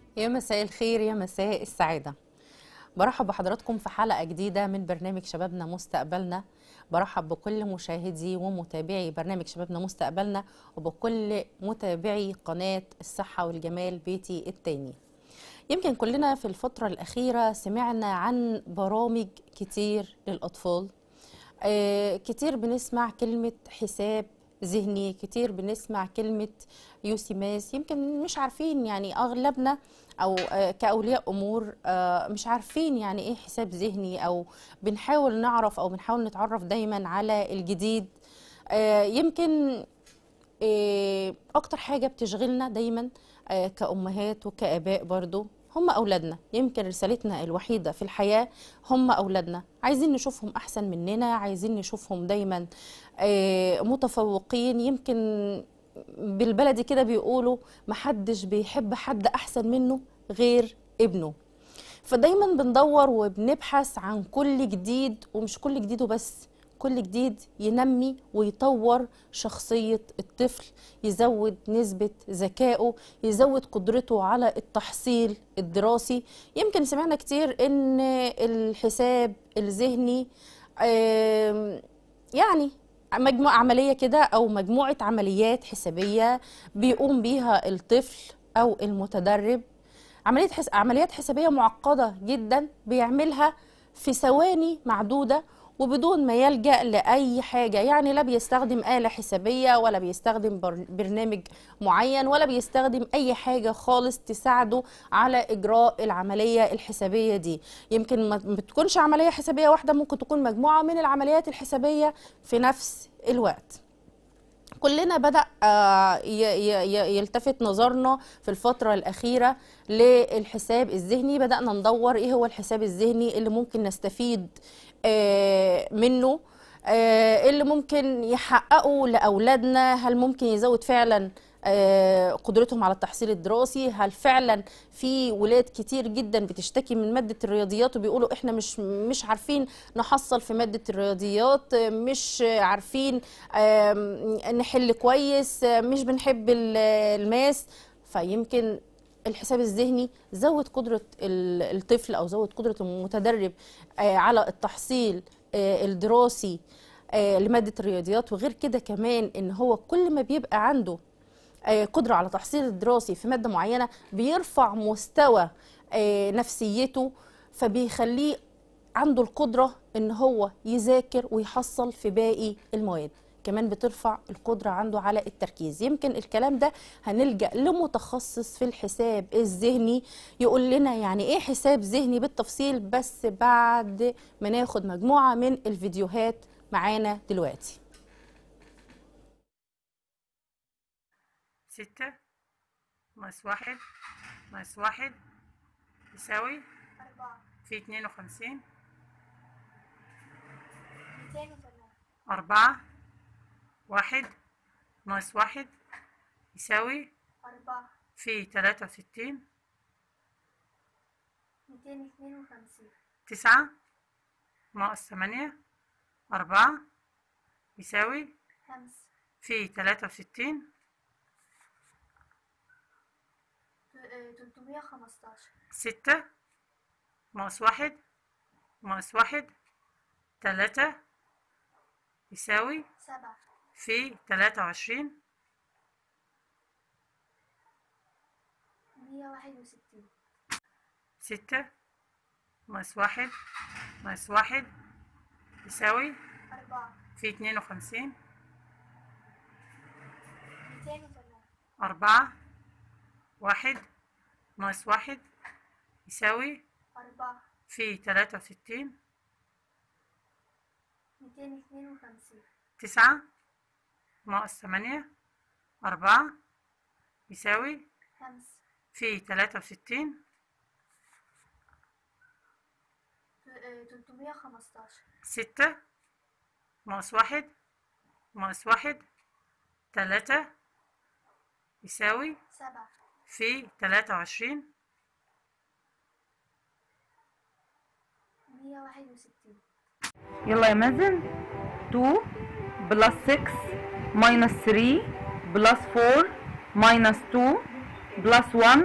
يا مساء الخير يا مساء السعادة برحب بحضراتكم في حلقة جديدة من برنامج شبابنا مستقبلنا برحب بكل مشاهدي ومتابعي برنامج شبابنا مستقبلنا وبكل متابعي قناة الصحة والجمال بيتي التاني يمكن كلنا في الفترة الأخيرة سمعنا عن برامج كتير للأطفال آه كتير بنسمع كلمة حساب ذهني كتير بنسمع كلمة يوسي ماس يمكن مش عارفين يعني أغلبنا أو آه كأولياء أمور آه مش عارفين يعني إيه حساب ذهني أو بنحاول نعرف أو بنحاول نتعرف دايما على الجديد آه يمكن آه أكتر حاجة بتشغلنا دايما آه كأمهات وكآباء برضو هم أولادنا يمكن رسالتنا الوحيدة في الحياة هم أولادنا عايزين نشوفهم أحسن مننا عايزين نشوفهم دايما آه متفوقين يمكن بالبلدي كده بيقولوا محدش بيحب حد أحسن منه غير ابنه فدايما بندور وبنبحث عن كل جديد ومش كل جديد وبس كل جديد ينمي ويطور شخصية الطفل يزود نسبة ذكائه يزود قدرته على التحصيل الدراسي يمكن سمعنا كتير ان الحساب الذهني يعني مجموعة عملية كده أو مجموعة عمليات حسابية بيقوم بيها الطفل أو المتدرب عملية حس... عمليات حسابية معقدة جدا بيعملها في ثواني معدودة وبدون ما يلجأ لأي حاجة يعني لا بيستخدم آلة حسابية ولا بيستخدم برنامج معين ولا بيستخدم أي حاجة خالص تساعده على إجراء العملية الحسابية دي يمكن ما بتكونش عملية حسابية واحدة ممكن تكون مجموعة من العمليات الحسابية في نفس الوقت كلنا بدأ يلتفت نظرنا في الفترة الأخيرة للحساب الذهني بدأنا ندور إيه هو الحساب الذهني اللي ممكن نستفيد منه اللي ممكن يحققه لأولادنا هل ممكن يزود فعلا قدرتهم على التحصيل الدراسي هل فعلا في ولاد كتير جدا بتشتكي من ماده الرياضيات وبيقولوا احنا مش مش عارفين نحصل في ماده الرياضيات مش عارفين نحل كويس مش بنحب الماس فيمكن الحساب الذهني زود قدرة الطفل أو زود قدرة المتدرب على التحصيل الدراسي لمادة الرياضيات وغير كده كمان إن هو كل ما بيبقى عنده قدرة على تحصيل الدراسي في مادة معينة بيرفع مستوى نفسيته فبيخليه عنده القدرة إن هو يذاكر ويحصل في باقي المواد كمان بترفع القدرة عنده على التركيز يمكن الكلام ده هنلجأ لمتخصص في الحساب الذهني يقول لنا يعني ايه حساب ذهني بالتفصيل بس بعد ما ناخد مجموعة من الفيديوهات معانا دلوقتي ستة ناقص واحد ناقص واحد يساوي أربعة في اتنين وخمسين ميتين وثلاثة أربعة واحد ناقص واحد يساوي أربعة في تلاتة وستين ميتين اثنين وخمسين تسعة ناقص تمانية أربعة يساوي خمسة في تلاتة وستين تلتمية وخمستاشر ستة ناقص واحد ناقص واحد تلاتة يساوي سبعة في تلاتة وعشرين مية واحد وستين ستة ناقص واحد ناقص واحد يساوي أربعة في اتنين وخمسين ميتين وثلاثة أربعة واحد ناقص واحد يساوي أربعة في تلاتة وستين ميتين اثنين وخمسين تسعة ناقص تمانية أربعة يساوي خمسة في تلاتة وستين تلتمية وخمستاشر ستة ناقص واحد ناقص واحد تلاتة يساوي سبعة في تلاتة وعشرين مية واحد وستين يلا يا مازن 2 بلس 6 minus 3 بلس 4 minus 2 بلس 1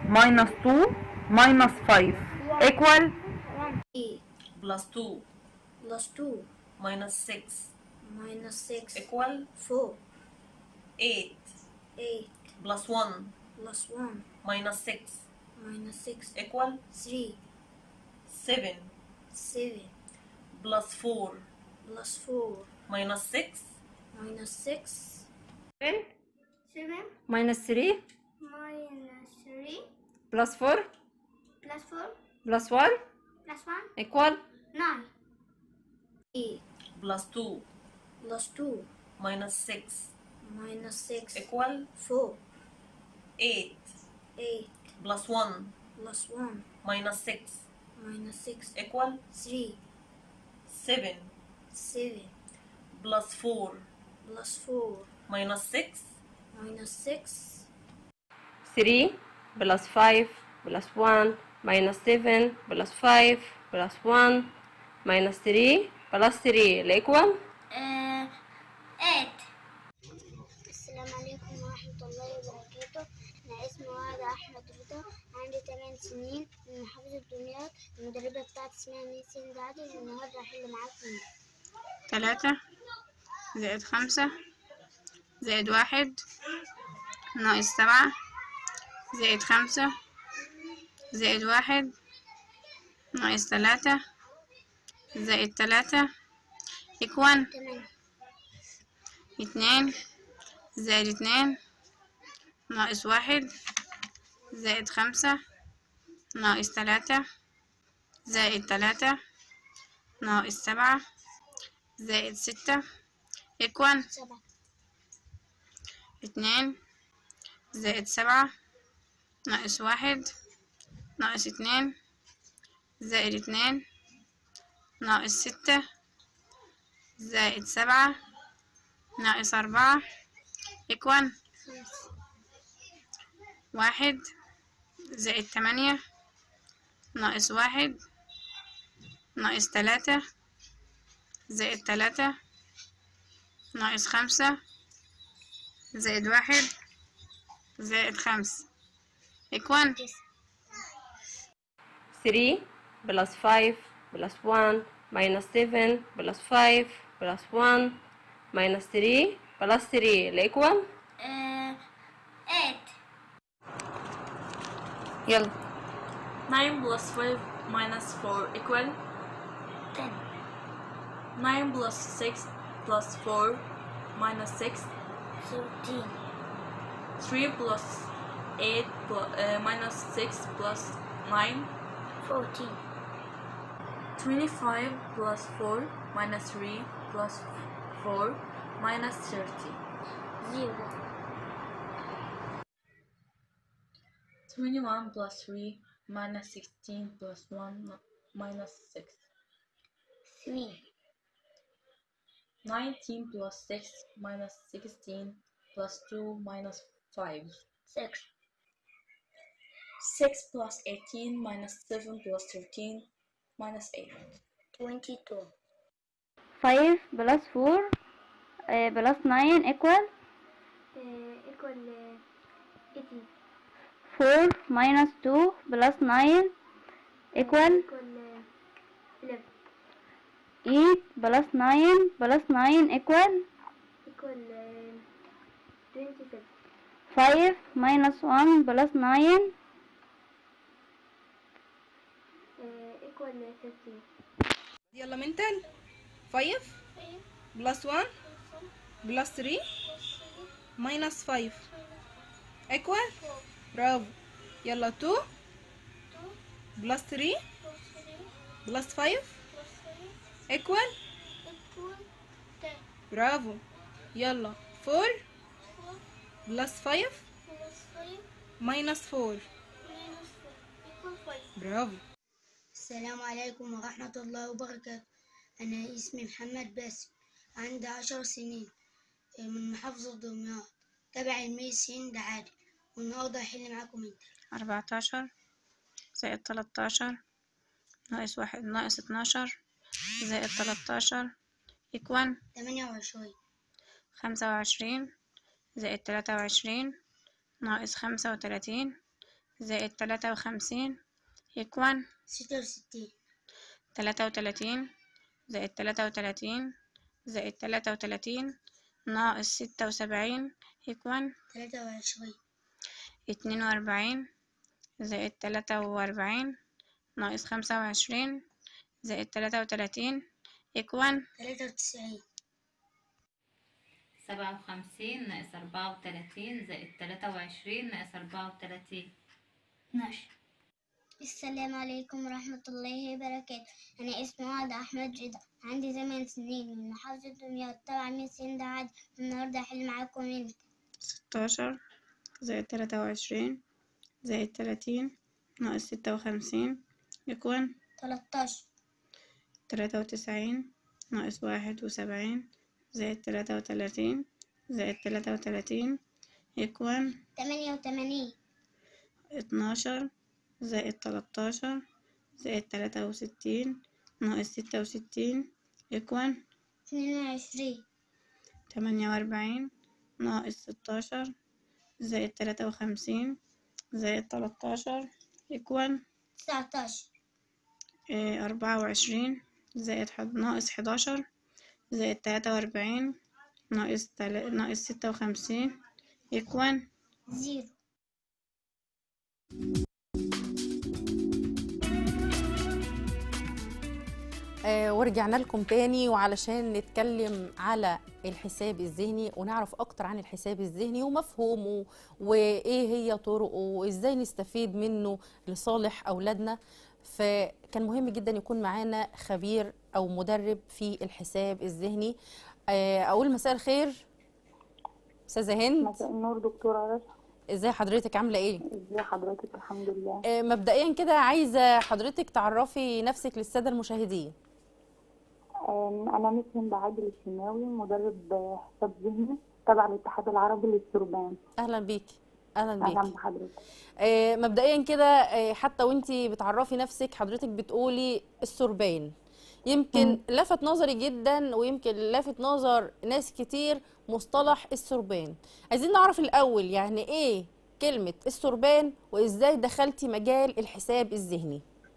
minus 2 minus 5 equal E plus 2 plus 2 minus 6 minus 6 equal 4 8 8 plus 1 plus 1 minus 6 minus 6 equal 3 7 7 plus 4 plus 4 minus 6 minus 6 7 7 minus 3 minus 3 plus 4 plus 4 plus 1 plus 1 equal 9 E plus 2 plus 2 minus 6 minus 6 equal 4 8 8 plus 1 plus 1 minus 6 minus 6 equal 3 7 7 plus 4 plus 4 minus 6 minus 6 3 plus 5 plus 1 minus 7 plus 5 plus 1 minus 3 plus 3 الإيكوال uh, 8 السلام عليكم ورحمة الله وبركاته أنا اسمي وعد أحمد رضا عندي 8 سنين من محافظة دمياط المدربة بتاعتي اسمها ميس هند عادل والنهاردة هحل معاكم تلاتة زائد خمسة زائد واحد ناقص سبعة زائد خمسة زائد واحد ناقص تلاتة زائد تلاتة إكوان تمام اتنين زائد اتنين ناقص واحد زائد خمسة ناقص تلاتة زائد تلاتة ناقص سبعة زائد ستة إكوان سبعة اتنين زائد سبعة ناقص واحد ناقص اتنين زائد اتنين ناقص ستة زائد سبعة ناقص أربعة إكوان خمسة واحد زائد تمانية ناقص واحد ناقص تلاتة زائد تلاتة ناقص خمسة زائد واحد زائد خمسة إكوان تسعة 3 plus 5 plus 1 minus 7 plus 5 plus 1 minus 3 plus 3 الإيكوال uh, 8 يلا 9 plus 5 minus 4 equal 10 9 plus 6 plus 4 minus 6 13 3 plus 8 plus, uh, minus 6 plus 9 14 25 plus 4 minus 3 plus 4 minus 30 0 21 plus 3 minus 16 plus 1 mi- minus 6 3 19 plus 6 minus 16 plus 2 minus 5 6 6 plus 18 minus 7 plus 13 minus 8 22 5 plus 4 uh, plus 9 equal uh, equal uh, 18 4 minus 2 plus 9 equal equal uh, 11 8 plus 9 plus 9 equal equal uh, 27 5 minus 1 plus 9 uh, equal uh, 13 يلا منتل 5 بلس 1 بلس 3 ماينس 5 ايكوال برافو يلا 2 بلس 3 بلس 5 ايكوال برافو يلا 4 بلس 5 ماينس 4 برافو السلام عليكم ورحمة الله وبركاته أنا اسمي محمد باسم عندي عشر سنين من محافظة دمياط تبع الميس هند عادل والنهاردة هحل معاكم انت أربعتاشر زائد تلاتاشر ناقص واحد ناقص اتناشر زائد تلاتاشر إكوان تمانية وعشرين خمسة وعشرين زائد تلاتة وعشرين ناقص خمسة وتلاتين زائد تلاتة وخمسين يكون ستة وستين تلاتة وتلاتين زائد تلاتة وتلاتين زائد تلاتة وتلاتين ناقص ستة وسبعين يكون تلاتة وعشرين اتنين وأربعين زائد تلاتة وأربعين ناقص خمسة وعشرين زائد تلاتة وتلاتين يكون تلاتة وتسعين سبعة وخمسين ناقص أربعة وتلاتين زائد تلاتة وعشرين ناقص أربعة وتلاتين اتناشر السلام عليكم ورحمة الله وبركاته أنا اسمي وعد أحمد رضا عندي ثمان سنين من محافظة دمياط طبعا من سن ده عادي النهاردة هحل معاكم انت ستاشر زائد تلاتة وعشرين زائد تلاتين ناقص ستة وخمسين يكون تلاتاشر تلاتة وتسعين ناقص واحد وسبعين زائد تلاتة وتلاتين زائد تلاتة وتلاتين يكون تمانية وتمانين اتناشر زائد تلاتاشر زائد تلاتة وستين ناقص ستة وستين يكون اتنين وعشرين تمانية وأربعين ناقص ستاشر زائد تلاتة وخمسين زائد تلاتاشر يكون تسعتاشر إيه، أربعة وعشرين زائد حد ناقص حداشر زائد تلاتة وأربعين ناقص تل... ناقص ستة وخمسين يكون زيرو آه ورجعنا لكم تاني وعلشان نتكلم على الحساب الذهني ونعرف اكتر عن الحساب الذهني ومفهومه وايه هي طرقه وازاي نستفيد منه لصالح اولادنا فكان مهم جدا يكون معانا خبير او مدرب في الحساب الذهني آه اقول مساء الخير استاذه هند مساء النور دكتورة رشا ازاي حضرتك عامله ايه ازي حضرتك الحمد لله آه مبدئيا كده عايزه حضرتك تعرفي نفسك للساده المشاهدين أم، أنا مس هند عادل الشناوي مدرب حساب ذهني تبع الاتحاد العربي للسربان اهلا بيكي اهلا أهلا بيكي بحضرتك آه، مبدئيا كده آه، حتى وانتي بتعرفي نفسك حضرتك بتقولي السربان يمكن لفت نظري جدا ويمكن لفت نظر ناس كتير مصطلح السربان عايزين نعرف الاول يعني ايه كلمة السربان وازاي دخلتي مجال الحساب الذهني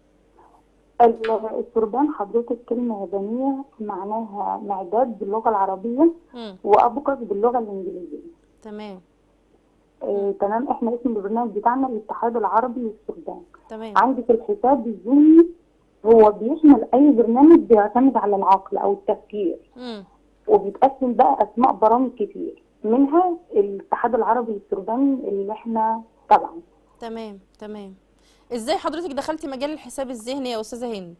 ال- السربان حضرتك كلمة يابانية معناها معداد باللغة العربية مم. وأبقص باللغة الإنجليزية تمام آه، تمام احنا اسم البرنامج بتاعنا الاتحاد العربي للسربان تمام عندك الحساب الذهني هو بيشمل أي برنامج بيعتمد على العقل أو التفكير مم. وبيتقسم بقى اسماء برامج كتير منها الاتحاد العربي للسربان اللي احنا تبعه تمام تمام ازاي حضرتك دخلتي مجال الحساب الذهني يا استاذة هند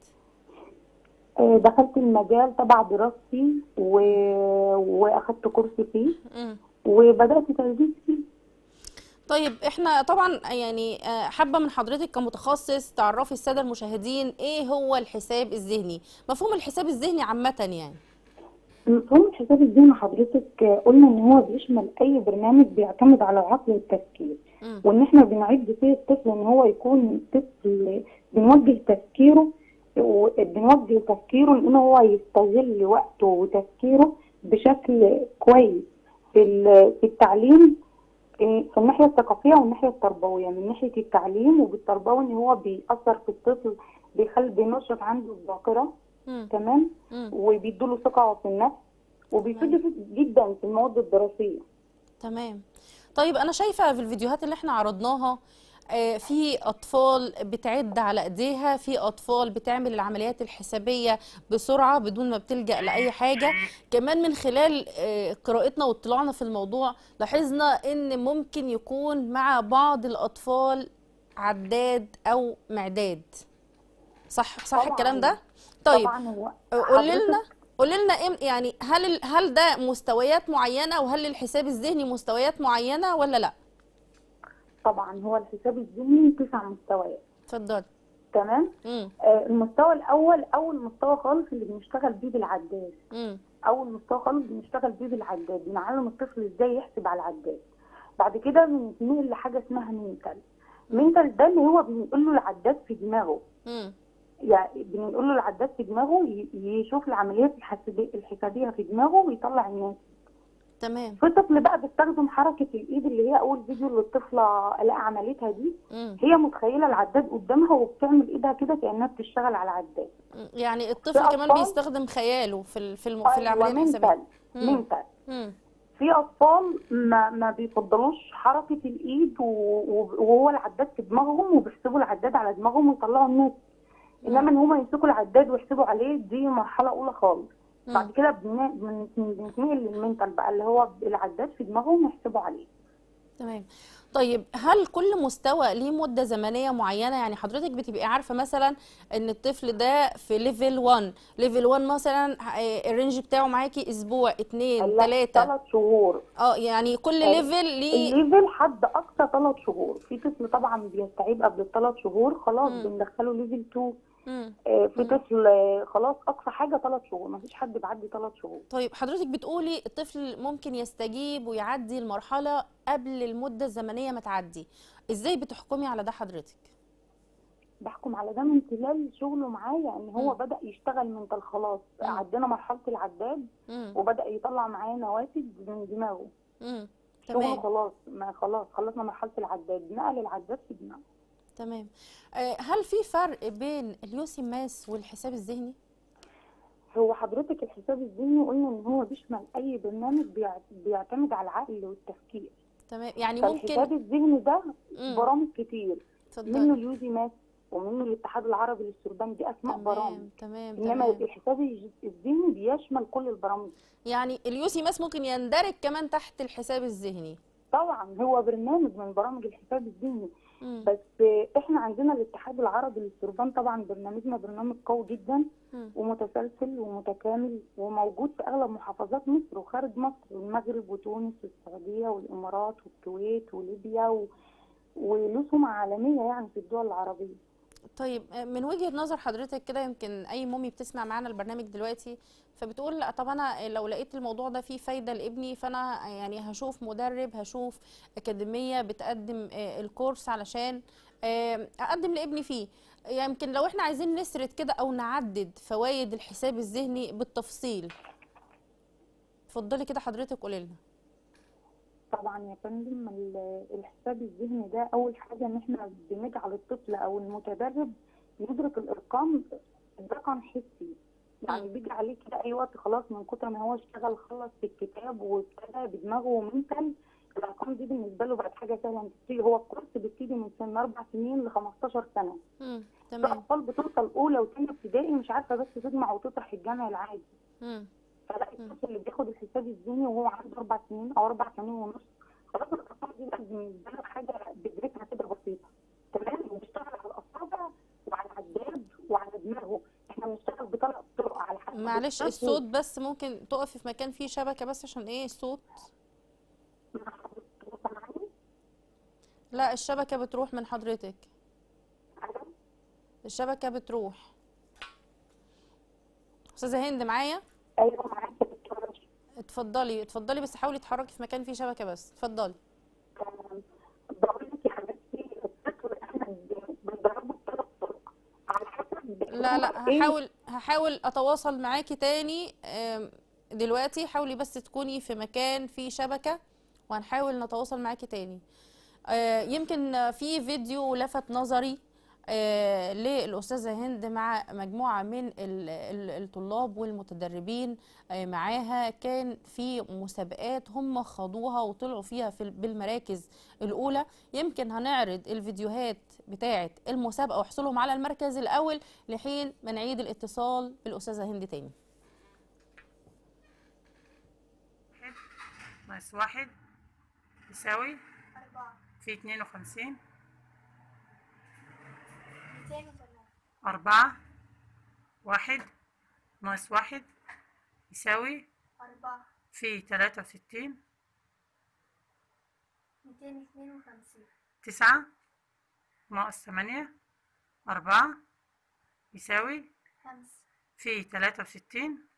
آه، دخلت المجال تبع دراستي و... واخدت كورس فيه مم. وبدات تدريس فيه طيب احنا طبعا يعني آه، حابه من حضرتك كمتخصص تعرفي الساده المشاهدين ايه هو الحساب الذهني مفهوم الحساب الذهني عامه يعني مفهوم الحساب الذهني حضرتك آه، قلنا ان هو بيشمل اي برنامج بيعتمد على العقل والتفكير مم. وان احنا بنعد فيه الطفل ان هو يكون طفل بنوجه تفكيره وبنوجه تفكيره ان هو يستغل وقته وتفكيره بشكل كويس في ال- في التعليم إيه، في الناحية الثقافية والناحية التربوية من ناحية التعليم وبالتربوي ان هو بيأثر في الطفل بيخلي بينشط عنده الذاكرة مم. تمام مم. وبيديله ثقة في النفس وبيفيده جدا في المواد الدراسية تمام طيب انا شايفه في الفيديوهات اللي احنا عرضناها آه، في اطفال بتعد على ايديها في اطفال بتعمل العمليات الحسابيه بسرعه بدون ما بتلجا لاي حاجه كمان من خلال آه، قراءتنا واطلاعنا في الموضوع لاحظنا ان ممكن يكون مع بعض الاطفال عداد او معداد صح صح طبعاً. الكلام ده طيب طبعا هو قولي حضرتك- لنا قولي لنا إيه يعني هل ال- هل ده مستويات معينه وهل الحساب الذهني مستويات معينه ولا لا طبعا هو الحساب الذهني تسع مستويات اتفضلي تمام امم آه، المستوى الاول اول مستوى خالص اللي بنشتغل بيه بالعداد امم اول مستوى خالص بنشتغل بيه بالعداد بنعلم الطفل ازاي يحسب على العداد بعد كده بننتقل لحاجه اسمها منتال منتال ده اللي هو بنقول له العداد في دماغه امم يعني بنقول له العداد في دماغه ي- يشوف العمليات الحسابيه الحسابيه في دماغه ويطلع الناتج تمام في طفل بقى بيستخدم حركة الإيد اللي هي أول فيديو اللي الطفلة آلاء عملتها دي مم. هي متخيلة العداد قدامها وبتعمل إيدها كده كأنها بتشتغل على العداد يعني الطفل في كمان أطفال- بيستخدم خياله في ال- في الم... في أيوة العمليه الحسابيه منتال مم. منتال مم. في اطفال ما ما بيفضلوش حركه الايد و- و- وهو العداد في دماغهم وبيحسبوا العداد على دماغهم ويطلعوا النص انما ان هم يمسكوا العداد ويحسبوا عليه دي مرحله اولى خالص بعد كده بن- بن- بنتنقل للمنتال بقى اللي هو العداد في دماغهم يحسبوا عليه تمام طيب هل كل مستوى ليه مدة زمنية معينة يعني حضرتك بتبقي عارفة مثلا ان الطفل ده في ليفل 1 ليفل 1 مثلا آه، الرينج بتاعه معاكي اسبوع اتنين لا، تلاتة ثلاث شهور اه يعني كل آه، ليفل ليه الليفل حد اقصى ثلاث شهور في طفل طبعا بيستعيد قبل الثلاث شهور خلاص مم. بندخله ليفل 2 مم. آه، في طفل آه، خلاص اقصى حاجه ثلاث شهور مفيش حد بيعدي ثلاث شهور طيب حضرتك بتقولي الطفل ممكن يستجيب ويعدي المرحلة قبل المدة الزمنية ما تعدي ازاي بتحكمي على ده حضرتك بحكم على ده من خلال شغله معايا ان هو مم. بدا يشتغل من خلاص مم. عدينا مرحله العداد مم. وبدا يطلع معايا نوافذ من دماغه مم. شغله تمام خلاص ما خلاص خلصنا مرحله العداد نقل العداد في دماغه تمام آه، هل في فرق بين اليوسي ماس والحساب الذهني هو حضرتك الحساب الذهني قلنا ان هو بيشمل اي برنامج بيع- بيعتمد على العقل والتفكير تمام يعني فالحساب ممكن الذهني ده مم. برامج كتير منه اتفضلي اليوزي ماس ومنه الاتحاد العربي للسردان دي اسماء برامج تمام تمام انما تمام الحساب الج- الذهني بيشمل كل البرامج يعني اليوسي ماس ممكن يندرج كمان تحت الحساب الذهني طبعا هو برنامج من برامج الحساب الذهني مم. بس احنا عندنا الاتحاد العربي للسردان طبعا برنامجنا برنامج قوي جدا مم. ومتسلسل ومتكامل وموجود في اغلب محافظات مصر وخارج مصر المغرب وتونس والسعوديه والامارات والكويت وليبيا و... وله سمعه عالميه يعني في الدول العربيه طيب آه، من وجهة نظر حضرتك كده يمكن اي مامي بتسمع معانا البرنامج دلوقتي فبتقول لا طب انا لو لقيت الموضوع ده فيه فايدة لابني فانا يعني هشوف مدرب هشوف أكاديمية بتقدم آه، الكورس علشان آه، اقدم لابني فيه يمكن لو احنا عايزين نسرد كده او نعدد فوائد الحساب الذهني بالتفصيل اتفضلي كده حضرتك قولي لنا طبعا يا فندم ال- الحساب الذهني ده اول حاجه ان احنا بنجعل الطفل او المتدرب يدرك الارقام رقم حسي يعني بيجي عليه كده اي وقت خلاص من كتر ما هو اشتغل خلص في الكتاب وابتدى بدماغه منتل الارقام دي بالنسبه له بقت حاجه سهله بتبتدي هو الكورس بيبتدي من سن اربع سنين ل 15 سنه مم. في تمام اطفال بتوصل اولى وثانيه ابتدائي مش عارفه بس تجمع وتطرح الجمع العادي مم. فلا الطفل اللي بياخد الحساب الذهني وهو عنده اربع سنين او اربع سنين ونص خلاص الارقام دي بقت بالنسبه له حاجه بيدركها كده بسيطه تمام وبيشتغل على الاصابع وعلى العداد وعلى دماغه احنا بنشتغل بثلاث طرق على حسب معلش الطفل. الصوت بس ممكن تقفي في مكان فيه شبكة بس عشان ايه الصوت لا الشبكة بتروح من حضرتك الشبكة بتروح أستاذة هند معايا ايوه معاك اتفضلي اتفضلي بس حاولي تتحركي في مكان فيه شبكة بس اتفضلي بقول لك يا حبيبتي الطفل احنا بندربه بثلاث طرق على حسب لا لا هو إيه هحاول هحاول اتواصل معاكي تاني آم، دلوقتي حاولي بس تكوني في مكان فيه شبكة وهنحاول نتواصل معاكي تاني آه، يمكن في فيديو لفت نظري آه، للأستاذة هند مع مجموعة من ال- ال- الطلاب والمتدربين آه، معاها كان في مسابقات هم خاضوها وطلعوا فيها في ال- بالمراكز الأولى يمكن هنعرض الفيديوهات بتاعة المسابقة وحصولهم على المركز الأول لحين ما نعيد الاتصال بالأستاذة هند تاني ناقص واحد يساوي أربعة في اتنين وخمسين ميتين وثلاثة أربعة واحد ناقص واحد يساوي أربعة في تلاتة وستين ميتين اثنين وخمسين تسعة ناقص تمانية أربعة يساوي خمسة في تلاتة وستين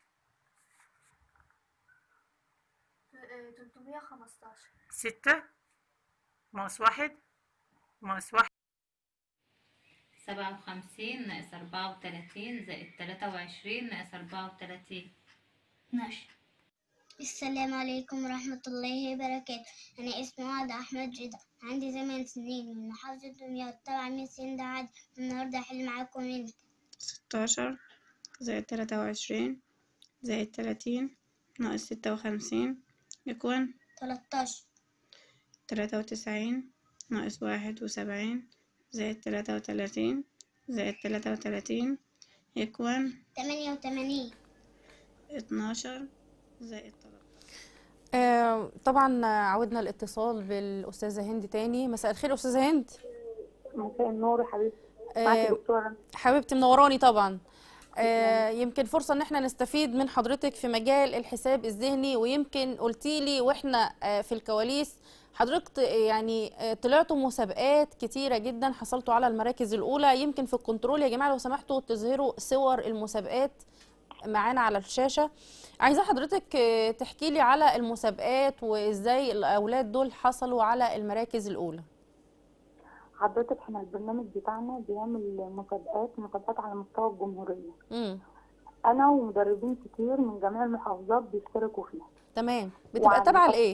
تلتمية وخمستاشر ستة ناقص واحد ناقص واحد سبعة وخمسين ناقص أربعة وتلاتين زائد تلاتة وعشرين ناقص أربعة وتلاتين ماشي السلام عليكم ورحمة الله وبركاته أنا اسمي وعد أحمد رضا عندي ثمان سنين من محافظة دمياط طبعا من سن ده عادي النهاردة هحل معاكم انت ستاشر زائد تلاتة وعشرين زائد تلاتين ناقص ستة وخمسين يكون تلاتاشر تلاتة وتسعين ناقص واحد وسبعين زائد تلاتة وتلاتين زائد تلاتة وتلاتين يكون تمانية وتمانين اتناشر زائد تلاتة آه، طبعا عودنا الاتصال بالاستاذه هند تاني مساء الخير استاذه هند مساء النور يا حبيبتي آه، معاكي دكتورة حبيبتي منوراني طبعا آه، يمكن فرصه ان احنا نستفيد من حضرتك في مجال الحساب الذهني ويمكن قلتي لي واحنا آه، في الكواليس حضرتك ت- يعني آه، طلعتوا مسابقات كتيره جدا حصلتوا على المراكز الاولى يمكن في الكنترول يا جماعه لو سمحتوا تظهروا صور المسابقات معانا على الشاشه عايزه حضرتك آه، تحكي لي على المسابقات وازاي الاولاد دول حصلوا على المراكز الاولى حضرتك احنا البرنامج بتاعنا بيعمل مسابقات مسابقات على مستوى الجمهورية امم أنا ومدربين كتير من جميع المحافظات بيشتركوا فيها تمام بتبقى وعن تابعه طب- لايه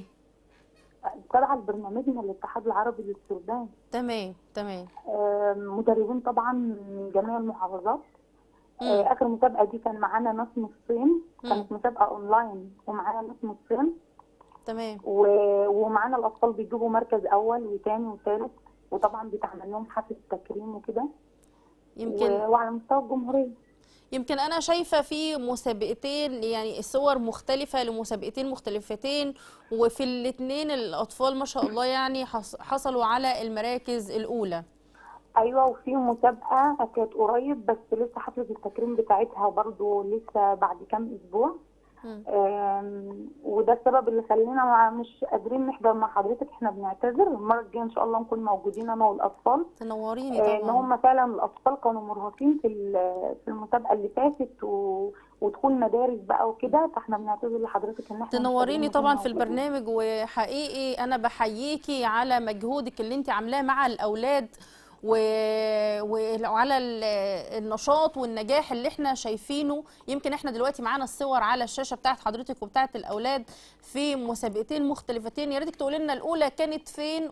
تبع برنامجنا الاتحاد العربي للسودان تمام تمام آم، مدربين طبعا من جميع المحافظات آه، مم. اخر مسابقه دي كان معانا ناس من الصين مم. كانت مسابقه اونلاين ومعانا ناس من الصين تمام و... ومعانا الاطفال بيجيبوا مركز اول وثاني وثالث وطبعا بيتعمل لهم حفل تكريم وكده يمكن و... وعلى مستوى الجمهوريه يمكن انا شايفه في مسابقتين يعني صور مختلفه لمسابقتين مختلفتين وفي الاثنين الاطفال ما شاء الله يعني حص- حصلوا على المراكز الاولى ايوه وفي مسابقه كانت قريب بس لسه حفله التكريم بتاعتها برضو لسه بعد كام اسبوع مم. آم، وده السبب اللي خلينا مع- مش قادرين نحضر مع حضرتك احنا بنعتذر المره الجايه ان شاء الله نكون موجودين انا والاطفال تنوريني آه، ان طبعا هم فعلا الاطفال كانوا مرهقين في ال- في المسابقه اللي فاتت و... ودخول مدارس بقى وكده فاحنا بنعتذر لحضرتك ان احنا مش تنوريني قادرين نكون طبعا في موجودين. البرنامج وحقيقي انا بحييكي على مجهودك اللي انت عاملاه مع الاولاد و... وعلى ال- النشاط والنجاح اللي احنا شايفينه يمكن احنا دلوقتي معانا الصور على الشاشه بتاعت حضرتك وبتاعت الاولاد في مسابقتين مختلفتين يا ريتك تقولي لنا الاولى كانت فين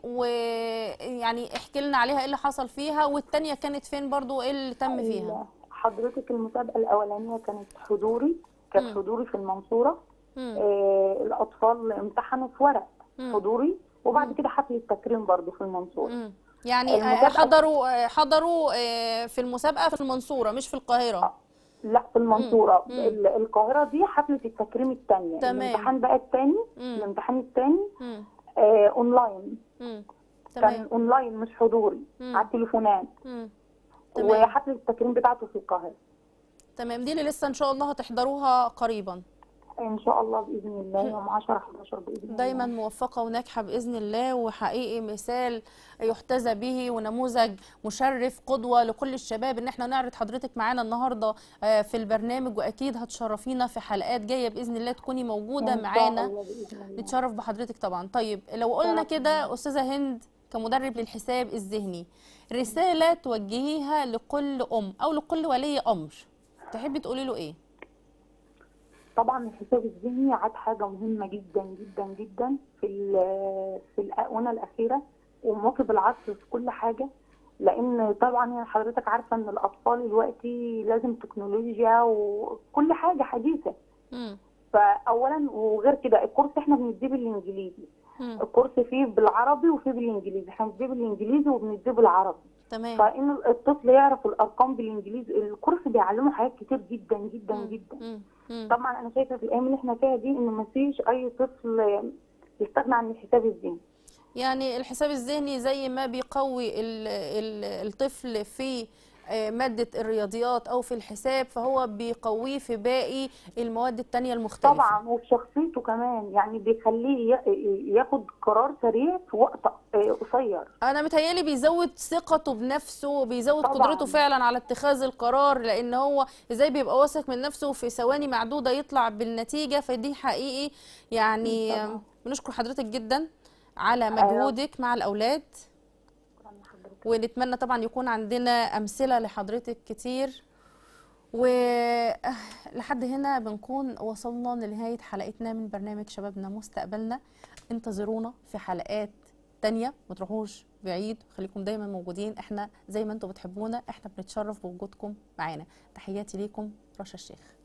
ويعني احكي لنا عليها ايه اللي حصل فيها والتانيه كانت فين برضو ايه اللي تم فيها حضرتك المسابقه الاولانيه كانت حضوري كانت مم. حضوري في المنصوره مم. آه الاطفال امتحنوا في ورق مم. حضوري وبعد كده حفل التكريم برضو في المنصوره مم. يعني آه، المسابقة- حضروا آه، حضروا آه، في المسابقة في المنصورة مش في القاهرة لا في المنصورة مم. ال- القاهرة دي حفلة التكريم الثانية تمام. الامتحان بقى الثاني مم. الامتحان الثاني مم. آه اونلاين مم. كان تمام اونلاين مش حضوري مم. على التليفونات مم. تمام وحفلة التكريم بتاعته في القاهرة تمام دي اللي لسه ان شاء الله هتحضروها قريبا ان شاء الله باذن الله يوم 10 11 باذن الله دايما موفقة وناجحة بإذن الله وحقيقي مثال يحتذى به ونموذج مشرف قدوة لكل الشباب ان احنا نعرض حضرتك معانا النهاردة آه، في البرنامج واكيد هتشرفينا في حلقات جاية بإذن الله تكوني موجودة إن شاء معانا الله بإذن الله. نتشرف بحضرتك طبعا طيب لو قلنا كده أستاذة هند كمدرب للحساب الذهني رسالة توجهيها لكل أم أو لكل ولي أمر تحبي تقولي له إيه؟ طبعا الحساب الذهني عاد حاجة مهمة جدا جدا جدا في ال- في الآونة الأخيرة ومواكب العصر في كل حاجة لأن طبعا يعني حضرتك عارفة إن الأطفال دلوقتي لازم تكنولوجيا وكل حاجة حديثة مم. فأولا وغير كده الكورس إحنا بنديه بالإنجليزي مم. الكورس فيه بالعربي وفيه بالإنجليزي إحنا بنديه بالإنجليزي وبنديه بالعربي تمام فإن الطفل يعرف الأرقام بالإنجليزي الكورس بيعلمه حاجات كتير جدا جدا مم. جدا مم. مم. طبعا انا شايفه في الايام اللي احنا فيها دي ان مفيش اي طفل يستغنى عن الحساب الذهني يعني الحساب الذهني زي ما بيقوي ال- ال- الطفل في آه، مادة الرياضيات أو في الحساب فهو بيقويه في باقي المواد التانية المختلفة طبعا وفي شخصيته كمان يعني بيخليه ي- ياخد قرار سريع في وقت آه، قصير أنا متهيألي بيزود ثقته بنفسه بيزود طبعاً. قدرته فعلا على اتخاذ القرار لأن هو إزاي بيبقى واثق من نفسه في ثواني معدودة يطلع بالنتيجة فدي حقيقي يعني طبعاً. آه، بنشكر حضرتك جدا على أيوة. مجهودك مع الأولاد ونتمنى طبعا يكون عندنا أمثلة لحضرتك كتير ولحد هنا بنكون وصلنا لنهاية حلقتنا من برنامج شبابنا مستقبلنا انتظرونا في حلقات تانية ما تروحوش بعيد خليكم دايما موجودين احنا زي ما انتم بتحبونا احنا بنتشرف بوجودكم معانا تحياتي ليكم رشا الشيخ